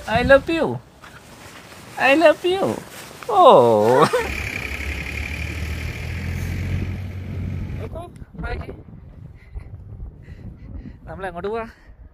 I love you I love you ഓ നമ്മൾ എങ്ങോട്ട് പോവാ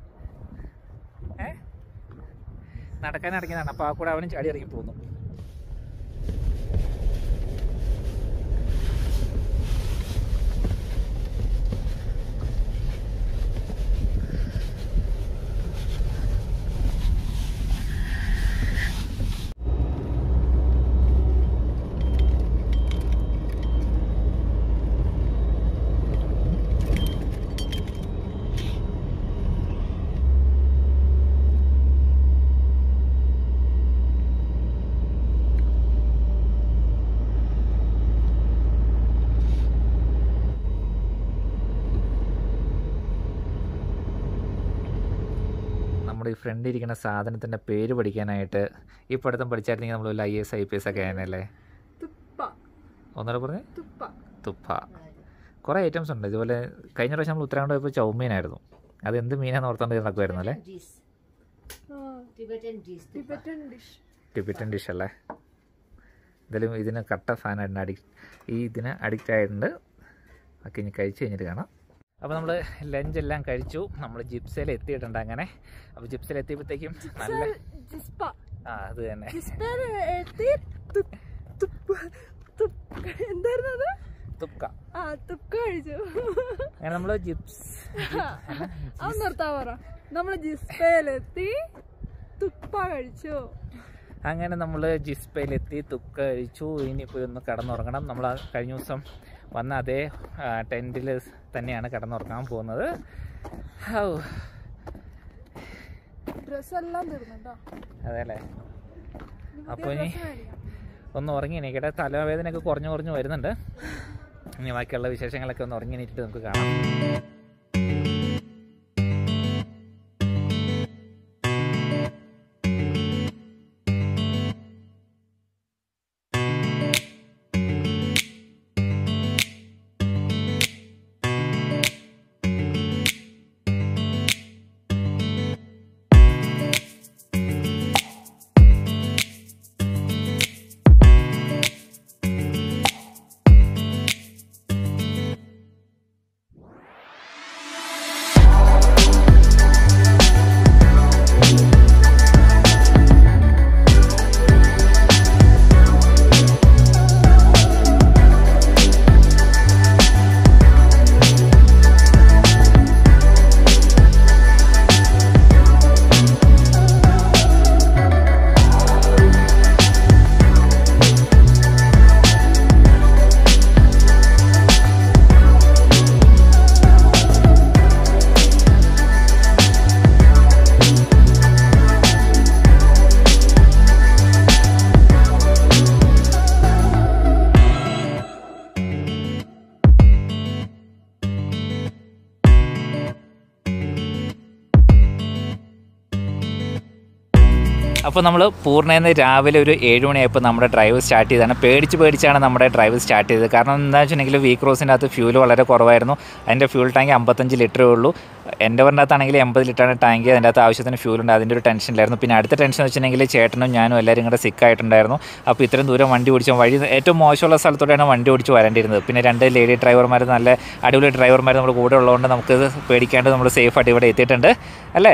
ഏ നടക്കാൻ ഇറങ്ങിയതാണ് അപ്പോൾ ആ കൂടെ അവനും ചാടി ഇറങ്ങി പോകുന്നു നമ്മുടെ ഈ ഫ്രണ്ട് ഇരിക്കുന്ന സാധനത്തിൻ്റെ പേര് പഠിക്കാനായിട്ട് ഈ പഠിത്തം പഠിച്ചായിരുന്നെങ്കിൽ നമ്മൾ വല്ല I S I P S ഒക്കെ ആയിരുന്നല്ലേ തുപ്പ ഒന്നുകൂടെ പറഞ്ഞേ തുപ്പ തുപ്പ കുറേ ഐറ്റംസ് ഉണ്ട് ഇതുപോലെ കഴിഞ്ഞ പ്രാവശ്യം നമ്മൾ ഉത്തരാഖണ്ഡ് പോയപ്പോൾ ചൗമീനായിരുന്നു അത് എന്ത് മീനാന്ന് ഓർത്തോണ്ട് നടക്കുമായിരുന്നു അല്ലേ dish, ആ, Tibetan dish. tupa. Tibetan dish Tibetan dish അല്ലേ എന്തായാലും ഇതിന് കട്ട ഫാനായിട്ടുണ്ട് അഡിക്റ്റ് ഈ ഇതിന് അഡിക്റ്റ് ആയിട്ടുണ്ട് ഒക്കെ ഇനി കഴിച്ച് കഴിഞ്ഞിട്ട് കാണാം അപ്പോൾ നമ്മൾ ലഞ്ച് എല്ലാം കഴിച്ചു നമ്മൾ ജിപ്സയിൽ എത്തിയിട്ടുണ്ട് അങ്ങനെ അപ്പോൾ ജിപ്സയിൽ എത്തിയപ്പോഴത്തേക്കും നല്ല ജിസ്പ ആ അത് തന്നെ ജിസ്പയിൽ എത്തി തുപ്- തുപ്പ് തുപ്പ് എന്തായിരുന്നു അത് തുപ്ക ആ തുപ്പ കഴിച്ചു അങ്ങനെ നമ്മൾ ജിപ്സ് അത് നിർത്താൻ പറ നമ്മള് ജിസ്പയിലെത്തി തുപ്പ കഴിച്ചു അങ്ങനെ നമ്മൾ ജിസ്പയിലെത്തി തുക്ക കഴിച്ചു ഇനിയിപ്പോൾ ഒന്ന് കടന്നുറങ്ങണം നമ്മൾ ആ കഴിഞ്ഞ ദിവസം വന്ന അതേ ടെൻറ്റിൽ തന്നെയാണ് കടന്നുറങ്ങാൻ പോകുന്നത് ഹൗ ഡ്രസ് എല്ലാം തീർന്നുട്ടോ അതെ അല്ലേ ഇനി അപ്പോൾ പുതിയ ഇനി ഡ്രസ്സ് മേടിക്കാം ഒന്ന് ഉറങ്ങി എണീക്കട്ടെ തലവേദനയൊക്കെ കുറഞ്ഞു കുറഞ്ഞു വരുന്നുണ്ട് ഇനി ബാക്കിയുള്ള വിശേഷങ്ങളൊക്കെ ഒന്ന് ഉറങ്ങി എണീറ്റിട്ട് നമുക്ക് കാണാം അപ്പോൾ നമ്മൾ പൂർണ്ണയെന്ന് രാവിലെ ഒരു ഏഴ് മണിയായപ്പോൾ നമ്മുടെ ഡ്രൈവ് സ്റ്റാർട്ട് ചെയ്തതാണ് പേടിച്ച് പേടിച്ചാണ് നമ്മുടെ ഡ്രൈവ് സ്റ്റാർട്ട് ചെയ്തത് കാരണം എന്താ വെച്ചിട്ടുണ്ടെങ്കിൽ വി ക്രോസിൻ്റെ അകത്ത് ഫ്യൂൽ വളരെ കുറവായിരുന്നു അതിൻ്റെ ഫ്യൂൽ ടാങ്ക് അമ്പത്തഞ്ച് ലിറ്ററേ ഉള്ളൂ എൻ്റെ പറഞ്ഞ അകത്താണെങ്കിൽ എൺപത് ലിറ്ററാണ് ടാങ്ക് അതിൻ്റെ അകത്ത് ആവശ്യത്തിന് ഫ്യൂൽ ഉണ്ട് അതിൻ്റെ ഒരു ടെൻഷനിലായിരുന്നു പിന്നെ അടുത്ത ടെൻഷൻ എന്ന് വെച്ചിട്ടുണ്ടെങ്കിൽ ചേട്ടനും ഞാനും എല്ലാവരും കൂടെ സിക്കായിട്ടുണ്ടായിരുന്നു അപ്പോൾ ഇത്രയും ദൂരം വണ്ടി ഓടിച്ച വഴി ഏറ്റവും മോശമുള്ള സ്ഥലത്തോടെയാണ് വണ്ടി ഓടിച്ച് വരേണ്ടിയിരുന്നത് പിന്നെ രണ്ട് ലേഡി ഡ്രൈവർമാർ നല്ല അടിപൊളി ഡ്രൈവർമാർ നമ്മൾ കൂടെ ഉള്ളതുകൊണ്ട് നമുക്ക് പേടിക്കാണ്ട് നമ്മൾ സേഫായിട്ട് ഇവിടെ എത്തിയിട്ടുണ്ട് അല്ലേ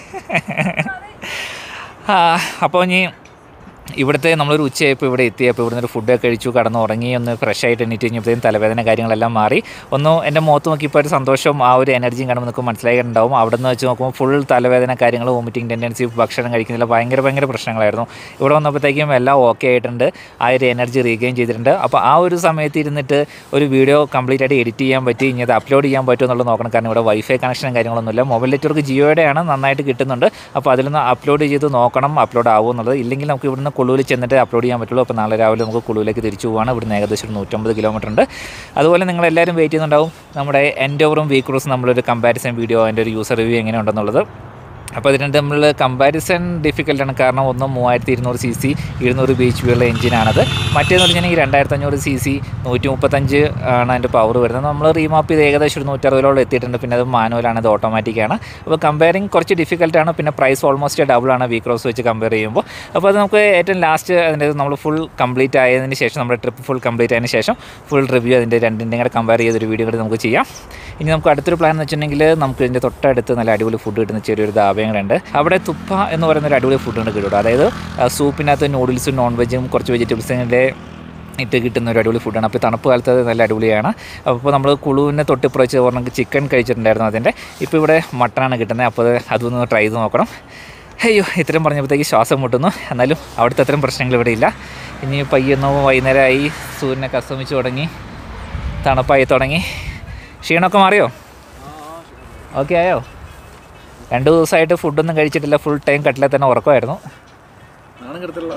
ആ, അപ്പോൾ ഇനി ഇവിടുത്തെ നമ്മളൊരു ഉച്ചയായപ്പോൾ ഇവിടെ എത്തിയപ്പോൾ ഇവിടുന്ന് ഒരു ഫുഡൊക്കെ കഴിച്ചു കടന്ന് ഉറങ്ങി ഒന്ന് ഫ്രഷ് ആയിട്ട് എണീറ്റ് കഴിഞ്ഞപ്പോഴത്തേക്കും തലവേദന കാര്യങ്ങളെല്ലാം മാറി ഒന്ന് എൻ്റെ മുഖത്ത് നോക്കിയപ്പോൾ ഒരു സന്തോഷവും ആ ഒരു എനർജിയും കാണുമ്പോൾ നമുക്ക് മനസ്സിലായിട്ടുണ്ടാവും അവിടെ നിന്ന് വെച്ച് നോക്കുമ്പോൾ ഫുൾ തലവേദന കാര്യങ്ങൾ വോമിറ്റിംഗ് ടെൻഡൻസി ഭക്ഷണം കഴിക്കുന്നില്ല ഭയങ്കര ഭയങ്കര പ്രശ്നങ്ങളായിരുന്നു ഇവിടെ വന്നപ്പോഴത്തേക്കും എല്ലാം ഓക്കെ ആയിട്ടുണ്ട് ആ ഒരു എനർജി റീഗെയിൻ ചെയ്തിട്ടുണ്ട് അപ്പോൾ ആ ഒരു സമയത്ത് ഇരുന്നിട്ട് ഒരു വീഡിയോ കംപ്ലീറ്റ് ആയിട്ട് എഡിറ്റ് ചെയ്യാൻ പറ്റി ഇനി അത് അപ്ലോഡ് ചെയ്യാൻ പറ്റുമോ എന്നുള്ളത് നോക്കണം കാരണം ഇവിടെ വൈഫൈ കണക്ഷനും കാര്യങ്ങളൊന്നുമില്ല മൊബൈൽ നെറ്റ്വർക്ക് ജിയോയുടെയാണ് നന്നായിട്ട് കിട്ടുന്നുണ്ട് അപ്പോൾ അതിൽ നിന്ന് അപ്ലോഡ് ചെയ്ത് നോക്കണം അപ്ലോഡ് ആവുമോ എന്നുള്ളത് ഇല്ലെങ്കിൽ നമുക്ക് ഇവിടുന്ന് കുളുവിൽ ചെന്നിട്ട് അപ്ലോഡ് ചെയ്യാൻ പറ്റുള്ളൂ അപ്പോൾ നാളെ രാവിലെ നമുക്ക് കുളുവിലേക്ക് തിരിച്ചു പോവാണ് ഇവിടുന്ന് ഏകദേശം ഒരു നൂറ്റമ്പത് കിലോമീറ്റർ ഉണ്ട് അതുപോലെ നിങ്ങൾ എല്ലാവരും വെയിറ്റ് ചെയ്യുന്നുണ്ടാവും നമ്മുടെ എൻഡോവറും വീക്രൂസും നമ്മളൊരു കമ്പാരിസൺ വീഡിയോ അതിൻ്റെ ഒരു യൂസർ റിവ്യൂ എങ്ങനെ ഉണ്ടെന്നുള്ളത് അപ്പോൾ ഇത് രണ്ട് നമ്മൾ കമ്പാരിസൺ ഡിഫിക്കൽട്ടാണ് കാരണം ഒന്ന് മൂവായിരത്തി ഇരുന്നൂറ് സി സി ഇരുന്നൂറ് ബി എച്ച് പി ഉള്ള എഞ്ചിനാണത് മറ്റേന്ന് പറഞ്ഞിട്ടുണ്ടെങ്കിൽ രണ്ടായിരത്തി അഞ്ഞൂറ് സി സി നൂറ്റി മുപ്പത്തഞ്ച് ആണ് അതിൻ്റെ പവർ വരുന്നത് നമ്മൾ റീമാപ്പ് ചെയ്ത് ഏകദേശം ഒരു നൂറ്ററുപതിലോളം എത്തിയിട്ടുണ്ട് പിന്നെ അത് മാനുവലാണ് ഇത് ഓട്ടോമാറ്റിക്കാണ് അപ്പോൾ കമ്പയറിങ് കുറച്ച് ഡിഫിക്കൽട്ടാണ് പിന്നെ പ്രൈസ് ഓൾമോസ്റ്റ് ഡബിൾ ആണ് വി ക്രോസ് വെച്ച് കമ്പയർ ചെയ്യുമ്പോൾ അപ്പോൾ അത് നമുക്ക് ഏറ്റവും ലാസ്റ്റ് അതിൻ്റെ നമ്മൾ ഫുൾ കംപ്ലീറ്റ് ആയതിന് ശേഷം നമ്മുടെ ട്രിപ്പ് ഫുൾ കംപ്ലീറ്റ് ആയതിന് ശേഷം ഫുൾ റിവ്യൂ അതിൻ്റെ രണ്ടിൻ്റെയും കൂടെ കമ്പയർ ചെയ്തൊരു വീഡിയോ കൂടി നമുക്ക് ചെയ്യാം ഇനി നമുക്ക് അടുത്തൊരു പ്ലാൻ എന്ന് വെച്ചിട്ടുണ്ടെങ്കിൽ നമുക്ക് ഇതിൻ്റെ തൊട്ടടുത്ത് നല്ല അടിപൊളി ഫുഡ് കിട്ടുന്ന ചെറിയൊരു ധാബയും കൂടെ ഉണ്ട് അവിടെ തുപ്പ എന്ന് പറയുന്ന ഒരു അടിപൊളി ഫുഡ് ഉണ്ട് കിട്ടും അതായത് ആ, സൂപ്പിനകത്ത് നൂഡിൽസും നോൺ വെജും കുറച്ച് വെജിറ്റബിൾസിൻ്റെ ഇട്ട് കിട്ടുന്ന ഒരു അടിപൊളി ഫുഡാണ് അപ്പോൾ ഈ തണുപ്പ് കാലത്ത് അത് നല്ല അടിപൊളിയാണ് അപ്പോൾ നമ്മൾ കുളുവിനെ തൊട്ടിപ്പുറച്ച് പറഞ്ഞ ചിക്കൻ കഴിച്ചിട്ടുണ്ടായിരുന്നു അതിൻ്റെ ഇപ്പോൾ ഇവിടെ മട്ടനാണ് കിട്ടുന്നത് അപ്പോൾ അത് അതൊന്ന് ട്രൈ ചെയ്ത് നോക്കണം അയ്യോ ഇത്രയും പറഞ്ഞപ്പോഴത്തേക്ക് ശ്വാസം മുട്ടുന്നു എന്നാലും അവിടുത്തെ അത്രയും പ്രശ്നങ്ങൾ ഇവിടെ ഇല്ല ഇനി പയ്യൊന്ന് വൈകുന്നേരമായി സൂര്യനൊക്കെ അസ്തമിച്ച് തുടങ്ങി തണുപ്പായി തുടങ്ങി ക്ഷീണമൊക്കെ മാറിയോ ഓക്കെ ആയോ രണ്ട് ദിവസമായിട്ട് ഫുഡൊന്നും കഴിച്ചിട്ടില്ല ഫുൾ ടൈം കട്ടിലെ തന്നെ ഉറക്കമായിരുന്നു നാണം കിടത്തുള്ള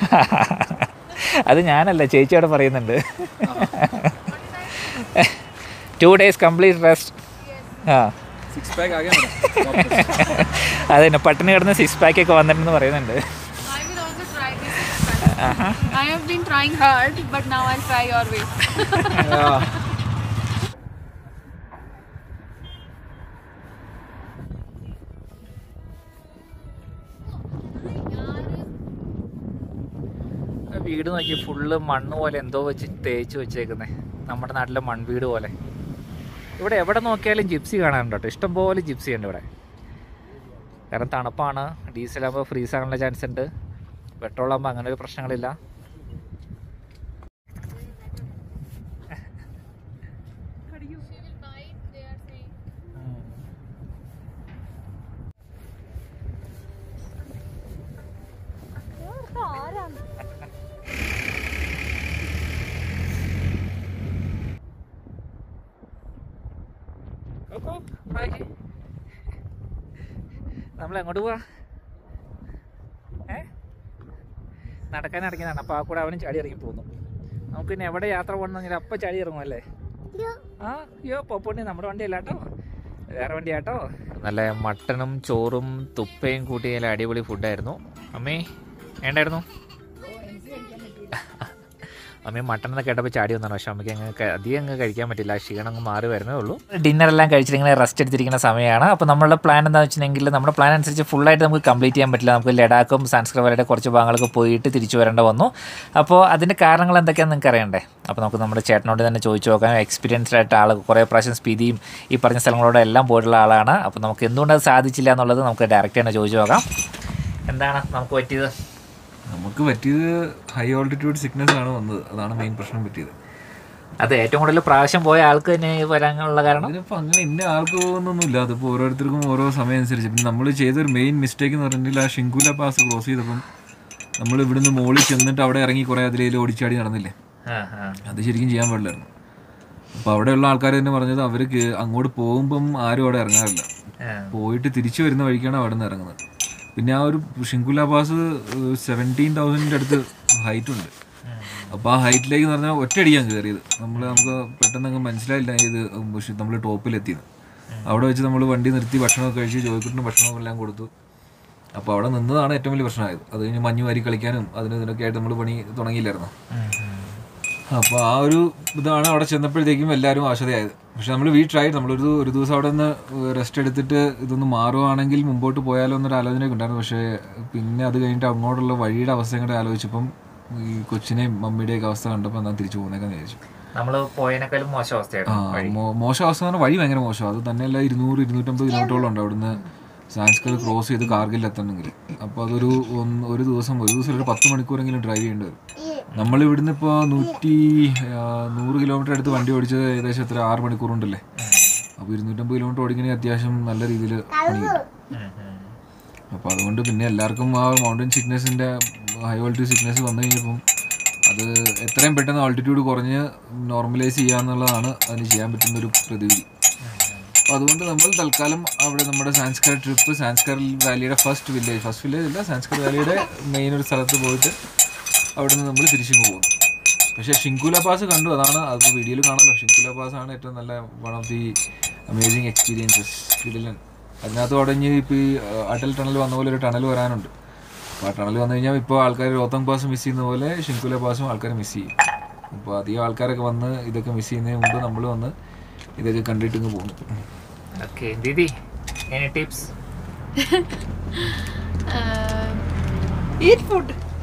അത് ഞാനല്ല ചേച്ചിയോട് പറയുന്നുണ്ട് ടു ഡേയ്സ് കംപ്ലീറ്റ് റെസ്റ്റ് ആ സിക്സ് പാക്ക് ആകെ അത് തന്നെ പട്ടിണി കിടന്ന് സിക്സ് പാക്ക് ഒക്കെ വന്നിട്ടുണ്ടെന്ന് പറയുന്നുണ്ട് I will also try this. I have been trying hard, but now I'll try your way. വീട് നോക്കി ഫുള്ള് മണ്ണ് പോലെ എന്തോ വെച്ച് തേച്ച് വെച്ചേക്കുന്നേ നമ്മുടെ നാട്ടിലെ മൺവീട് പോലെ ഇവിടെ എവിടെ നോക്കിയാലും ജിപ്സി കാണാനുണ്ട് കേട്ടോ ഇഷ്ടംപോലെ ജിപ്സി ഉണ്ട് ഇവിടെ കാരണം തണുപ്പാണ് ഡീസലാകുമ്പോൾ ഫ്രീസ് ആകാനുള്ള ചാൻസ് ഉണ്ട് പെട്രോൾ ആകുമ്പോൾ അങ്ങനെ ഒരു പ്രശ്നങ്ങളില്ല നമ്മൾ എങ്ങോട്ട് പോവാ ഏ നടക്കാൻ ഇറങ്ങിയതാണ് അപ്പോൾ ആ കൂടെ അവനും ചാടി ഇറങ്ങി പോകുന്നു നമുക്ക് പിന്നെ എവിടെ യാത്ര പോകണമെന്നെങ്കിൽ അപ്പം ചാടി ഇറങ്ങുമല്ലേ ആ അയ്യോ പൊപ്പുണ്ണി നമ്മുടെ വണ്ടി അല്ല കേട്ടോ വേറെ വണ്ടി കേട്ടോ നല്ല മട്ടനും ചോറും തുപ്പയും കൂട്ടി നല്ല അടിപൊളി ഫുഡായിരുന്നു അമ്മേ വേണ്ടായിരുന്നു അമ്മയും മട്ടൺ എന്നൊക്കെ കേട്ടപ്പോൾ ചാടി വന്നാണ് പക്ഷെ അമ്മയ്ക്ക് അങ്ങ് ക- അധികം അങ്ങ് കഴിക്കാൻ പറ്റില്ല ക്ഷീണം അങ്ങ് മാറി വരുന്നേ ഉള്ളൂ ഡിന്നർ എല്ലാം കഴിച്ചിട്ട് ഇങ്ങനെ റെസ്റ്റ് എടുത്തിരിക്കുന്ന സമയമാണ് അപ്പോൾ നമ്മളുടെ പ്ലാൻ എന്താണെന്ന് വെച്ചിട്ടുണ്ടെങ്കിൽ നമ്മുടെ പ്ലാൻ അനുസരിച്ച് ഫുള്ളായിട്ട് നമുക്ക് കംപ്ലീറ്റ് ചെയ്യാൻ പറ്റില്ല നമുക്ക് ലഡാക്കും സാൻസ്ക്രിറ്റ് വരെയുടെ കുറച്ച് ഭാഗങ്ങളൊക്കെ പോയിട്ട് തിരിച്ചു വരേണ്ട വന്നു അപ്പോൾ അതിൻ്റെ കാരണങ്ങൾ എന്തൊക്കെയാണെന്ന് നിങ്ങൾക്ക് അറിയണ്ടേ അപ്പോൾ നമുക്ക് നമ്മുടെ ചേട്ടനോട് തന്നെ ചോദിച്ചു നോക്കാം എക്സ്പീരിയൻസ്ഡ് ആയിട്ട് ആൾ കുറേ പ്രാവശ്യം സ്പീതിയും ഈ പറഞ്ഞ സ്ഥലങ്ങളോട് എല്ലാം പോയിട്ടുള്ള ആളാണ് അപ്പോൾ നമുക്ക് എന്തുകൊണ്ട് അത് സാധിച്ചില്ല എന്നുള്ളത് നമുക്ക് ഡയറക്റ്റ് തന്നെ ചോദിച്ചു നോക്കാം എന്താണ് നമുക്ക് പറ്റിയത് നമുക്ക് പറ്റിയത് ഹൈ ഓൾട്ടിറ്റ്യൂഡ് സിക്നസ് ആണ് വന്നത് അതാണ് മെയിൻ പ്രശ്നം പറ്റിയത് അത് ഏറ്റവും കൂടുതൽ പ്രാവശ്യം പോയ ആൾക്ക് തന്നെ വരാനുള്ള കാരണം അതിനിപ്പോൾ അങ്ങനെ ഇന്ന ആൾക്ക് പോകുന്നൊന്നുമില്ല അതിപ്പോൾ ഓരോരുത്തർക്കും ഓരോ സമയം അനുസരിച്ച് പിന്നെ നമ്മൾ ചെയ്തൊരു മെയിൻ മിസ്റ്റേക്ക് എന്ന് പറഞ്ഞിട്ടുണ്ടെങ്കിൽ ആ ഷിങ്കുല പാസ് ക്രോസ് ചെയ്തപ്പം നമ്മൾ ഇവിടുന്ന് മുകളിൽ ചെന്നിട്ട് അവിടെ ഇറങ്ങി കുറേ അതിലേൽ ഓടിച്ചാടി നടന്നില്ലേ ആ ആ അത് ശരിക്കും ചെയ്യാൻ പാടില്ലായിരുന്നു അപ്പോൾ അവിടെയുള്ള ആൾക്കാർ തന്നെ പറഞ്ഞത് അവർ അങ്ങോട്ട് പോകുമ്പം ആരും അവിടെ ഇറങ്ങാറില്ല ആ. പോയിട്ട് തിരിച്ചു വരുന്ന വഴിക്കാണ് അവിടെ നിന്ന് ഇറങ്ങുന്നത് പിന്നെ ആ ഒരു ഷിങ്കുല പാസ് സെവൻറ്റീൻ തൗസൻഡിൻ്റെ അടുത്ത് ഹൈറ്റ് ഉണ്ട് അപ്പോൾ ആ ഹൈറ്റിലേക്ക് എന്ന് പറഞ്ഞാൽ ഒറ്റയടിക്കാൻ കയറിയത് നമ്മൾ നമുക്ക് പെട്ടെന്ന് അങ്ങ് മനസ്സിലായില്ല ഇത് നമ്മൾ ടോപ്പിലെത്തിയത് അവിടെ വെച്ച് നമ്മൾ വണ്ടി നിർത്തി ഭക്ഷണമൊക്കെ കഴിച്ച് ജോയിക്കുട്ടിന് ഭക്ഷണമൊക്കെ എല്ലാം കൊടുത്തു അപ്പോൾ അവിടെ നിന്നതാണ് ഏറ്റവും വലിയ പ്രശ്നമായത് അത് കഴിഞ്ഞ് മഞ്ഞ് വാരി കളിക്കാനും അതിന് ഇതിനൊക്കെ ആയിട്ട് നമ്മൾ പണി തുടങ്ങിയില്ലായിരുന്നു അപ്പോൾ ആ ഒരു ഇതാണ് അവിടെ ചെന്നപ്പോഴത്തേക്കും എല്ലാവരും ആശതയായത് പക്ഷെ നമ്മൾ വീ ട്രൈ നമ്മളൊരു ഒരു ദിവസം അവിടെ നിന്ന് റെസ്റ്റ് എടുത്തിട്ട് ഇതൊന്ന് മാറുവാണെങ്കിൽ മുമ്പോട്ട് പോയാലോ എന്നൊരു ആലോചനയൊക്കെ ഉണ്ടായിരുന്നു പക്ഷേ പിന്നെ അത് കഴിഞ്ഞിട്ട് അങ്ങോട്ടുള്ള വഴിയുടെ അവസ്ഥ കൂടെ ആലോചിച്ചപ്പം ഈ കൊച്ചിനെയും മമ്മിയുടെയൊക്കെ അവസ്ഥ കണ്ടപ്പോൾ എന്നാൽ തിരിച്ചു പോകുന്നേക്കാന്ന് വിചാരിച്ചു നമ്മൾ പോയതിനേക്കാളും മോശം ആ അവസ്ഥയായിരുന്നു മോ- മോശം അവസ്ഥ എന്ന് പറഞ്ഞാൽ വഴി ഭയങ്കര മോശം അത് തന്നെയല്ല ഇരുന്നൂറ് ഇരുന്നൂറ്റമ്പത് കിലോമീറ്ററോളം ഉണ്ട് അവിടുന്ന് സാൻസ്കർ ക്രോസ് ചെയ്ത് കാർഗിൽ എത്തണമെങ്കിൽ അപ്പോൾ അതൊരു ഒന്ന് ഒരു ദിവസം ഒരു ദിവസം ഒരു പത്ത് മണിക്കൂറെങ്കിലും ഡ്രൈവ് ചെയ്യേണ്ടി വരും നമ്മൾ ഇവിടുന്ന് ഇപ്പോൾ നൂറ്റി ആ, നൂറ് കിലോമീറ്റർ അടുത്ത് വണ്ടി ഓടിച്ചത് ഏകദേശം എത്ര ആറ് മണിക്കൂർ ഉണ്ടല്ലേ അപ്പോൾ ഇരുന്നൂറ്റമ്പത് കിലോമീറ്റർ ഓടിക്കണമെങ്കിൽ അത്യാവശ്യം നല്ല രീതിയിൽ പണി കിട്ടും അപ്പോൾ അതുകൊണ്ട് പിന്നെ എല്ലാവർക്കും ആ മൗണ്ടൻ സിക്നസിൻ്റെ ഹൈ ഓൾട്ടിറ്റ്യൂഡ് സിക്നസ് വന്നു കഴിഞ്ഞപ്പം അത് എത്രയും പെട്ടെന്ന് ഓൾട്ടിറ്റ്യൂഡ് കുറഞ്ഞ് നോർമലൈസ് ചെയ്യുക എന്നുള്ളതാണ് അതിന് ചെയ്യാൻ പറ്റുന്ന ഒരു പ്രതിവിധി അപ്പോൾ അതുകൊണ്ട് നമ്മൾ തൽക്കാലം അവിടെ നമ്മുടെ സാൻസ്കർ ട്രിപ്പ് സാൻസ്കർ വാലിയുടെ ഫസ്റ്റ് വില്ലേജ് ഫസ്റ്റ് വില്ലേജ് അല്ല സാൻസ്കർ വാലിയുടെ മെയിൻ ഒരു സ്ഥലത്ത് പോയിട്ട് അവിടെ നിന്ന് നമ്മൾ തിരിച്ചിങ്ങ് പോകുന്നു പക്ഷേ ഷിങ്കുല പാസ് കണ്ടു അതാണ് അത് വീഡിയോയിൽ കാണാമല്ലോ ഷിങ്കുല പാസ് ആണ് ഏറ്റവും നല്ല one of the amazing experiences കിടിലൻ അതിനകത്ത് ഉടഞ്ഞ് ഇപ്പോൾ ഈ ആ, അടൽ ടണൽ വന്ന പോലെ ഒരു ടണൽ വരാനുണ്ട് അപ്പോൾ ആ ടണൽ വന്നു കഴിഞ്ഞാൽ ഇപ്പോൾ ആൾക്കാർ റോത്തങ് പാസ് മിസ് ചെയ്യുന്ന പോലെ ഷിൻകുല പാസും ആൾക്കാർ മിസ് ചെയ്യും അപ്പോൾ അധികം ആൾക്കാരൊക്കെ വന്ന് ഇതൊക്കെ മിസ് ചെയ്യുന്നതിന് മുമ്പ് നമ്മൾ വന്ന് ഇതൊക്കെ കണ്ടിട്ട് ഇങ്ങ് പോകുന്നു okay didi any tips Uh, Eat food.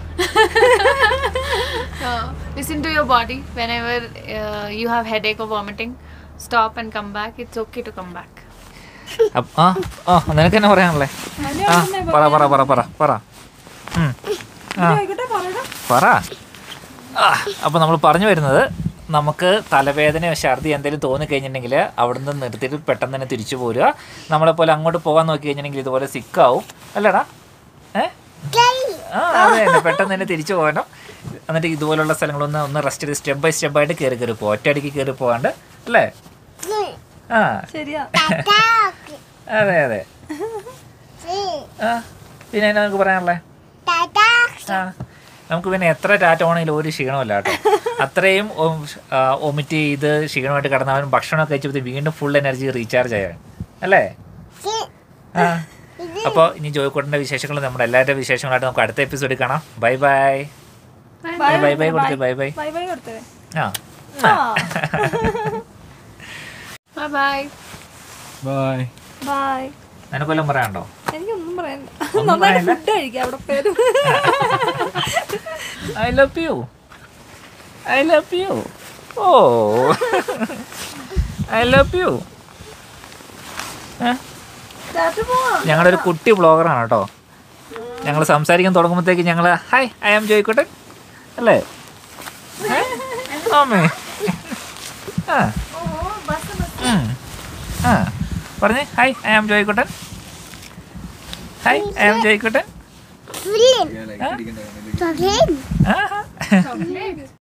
uh, listen to your body whenever uh, you have headache or vomiting. Stop and come back. It's okay to come back. ആ ആ നിനക്ക് തന്നെ പറയാനല്ലേ ആ പറ പറ പറ പറ പറ ഉം. ആ ആയിക്കോട്ടെ പറയടാ പറ ആ അപ്പോൾ നമ്മൾ പറഞ്ഞു വരുന്നത് നമുക്ക് തലവേദനയോ ഛർദി എന്തെങ്കിലും തോന്നിക്കഴിഞ്ഞിട്ടുണ്ടെങ്കിൽ അവിടെ നിന്ന് നിർത്തിയിട്ട് പെട്ടെന്ന് തന്നെ തിരിച്ചു പോരുക നമ്മളെപ്പോലെ അങ്ങോട്ട് പോകാൻ നോക്കി കഴിഞ്ഞിട്ടുണ്ടെങ്കിൽ ഇതുപോലെ സിക്കാവും അല്ലടാ ഏ ആ അതെ തന്നെ പെട്ടെന്ന് തന്നെ തിരിച്ചു പോകണം എന്നിട്ട് ഇതുപോലുള്ള സ്ഥലങ്ങളൊന്ന് ഒന്ന് റെസ്റ്റ് ചെയ്ത് സ്റ്റെപ്പ് ബൈ സ്റ്റെപ്പായിട്ട് കയറി കയറി പോകും ഒറ്റയടിക്ക് കയറി പോകാണ്ട് അല്ലേ ആ ശരിയാ അതെ അതെ ആ പിന്നെ എന്നാ നമുക്ക് പറയാനുള്ളത് ആ നമുക്ക് പിന്നെ എത്ര ടാറ്റ ആണെങ്കിലും ഒരു ക്ഷീണമല്ല കേട്ടോ അത്രയും ഒമിറ്റ് ചെയ്ത് ക്ഷീണമായിട്ട് കിടന്നവൻ ഭക്ഷണമൊക്കെ കഴിച്ചപ്പോൾ വീണ്ടും ഫുൾ എനർജി റീചാർജ് ആയാണ് അല്ലേ ആ അപ്പോൾ ഇനി ജോയിക്കോട്ടിൻ്റെ വിശേഷങ്ങൾ നമ്മുടെ എല്ലാവരുടെ വിശേഷങ്ങളായിട്ട് നമുക്ക് അടുത്ത എപ്പിസോഡിൽ കാണാം bye bye bye bye bye കൊടുത്ത് ബൈ ബൈ ബൈ ബൈ കൊടുത്തേ ആ Bye bye. ബൈ ബൈ നിനക്കൊല്ലം പറയാനുണ്ടോ എനിക്കൊന്നും പറയാനില്ല ഒന്നും നന്നായിട്ട് പറയാനില്ല? ഫുഡ് കഴിക്കാം അവിടെ പേര് I love you I love you ഓ ഐ ലവ് യു ചാറ്റ് പോവാ ഞങ്ങളൊരു കുട്ടി ബ്ലോഗറാണ് കേട്ടോ ഞങ്ങൾ സംസാരിക്കാൻ തുടങ്ങുമ്പോഴത്തേക്ക് ഞങ്ങൾ ഹായ് ഐ ആം ജോയിക്കോട്ടൻ അല്ലേ ഏ? ആമേ ആ ഉം. ആ പറഞ്ഞേ ഹായ് ഐ ആം ജോയിക്കോട്ടൻ ഹായ് ഐ ആം ജോയിക്കോട്ടൻ ലൈക്ക് അടിക്കണ്ട ആഹാ Chocolate.